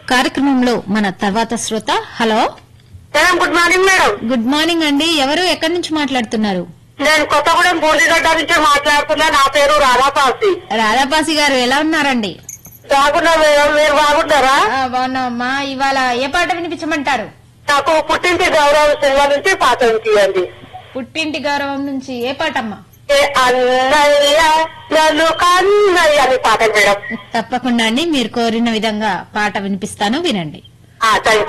కార్యక్రమంలో మన తర్వాత శ్రోత hello madam good morning madam good morning అండి ఎవరు ఎక్కడి నుంచి మాట్లాడుతున్నారు నేను కొత్తగూడెం బూడిగడ్డ నుంచి మాట్లాడుతున్నా నా పేరు రాధాపాసి రాధాపాసి గారు ఎలా ఉన్నారండి బాగున్నా మేడం మీరు బాగున్నారా ఆ, బాగున్నామమ్మా ఇవాళ ఏ పాట వినిపించమంటారు నాకు పుట్టింటి గౌరవ సినిమా నుంచి పాట వినిపియండి పుట్టింటి గౌరవం నుంచి ఏ పాటమ్మా ఏ అన్నయ్య నన్ను కన్నయ్య అని పాట మేడం తప్పకుండా అండి మీరు కోరిన విధంగా పాట వినిపిస్తాను వినండి థ్యాంక్